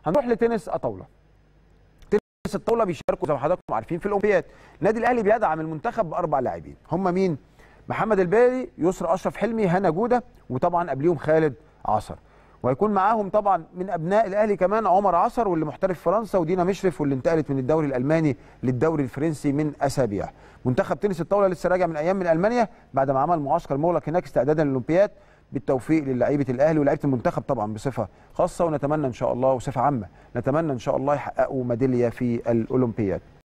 هنروح لتنس الطاوله تنس الطاوله بيشاركوا زي ما حضراتكم عارفين في الاولمبياد النادي الاهلي بيدعم المنتخب باربع لاعبين هم مين محمد الباري يسرى اشرف حلمي هنا جوده وطبعا قبليهم خالد عصر وهيكون معاهم طبعا من ابناء الاهلي كمان عمر عصر واللي محترف في فرنسا ودينا مشرف واللي انتقلت من الدوري الالماني للدوري الفرنسي من اسابيع منتخب تنس الطاوله لسه راجع من ايام من المانيا بعد ما عمل معسكر مغلق هناك استعدادا للاولمبياد بالتوفيق للاعيبه الاهلي ولاعيبه المنتخب طبعا بصفه خاصه ونتمنى ان شاء الله وصفه عامه نتمنى ان شاء الله يحققوا ميداليه في الاولمبياد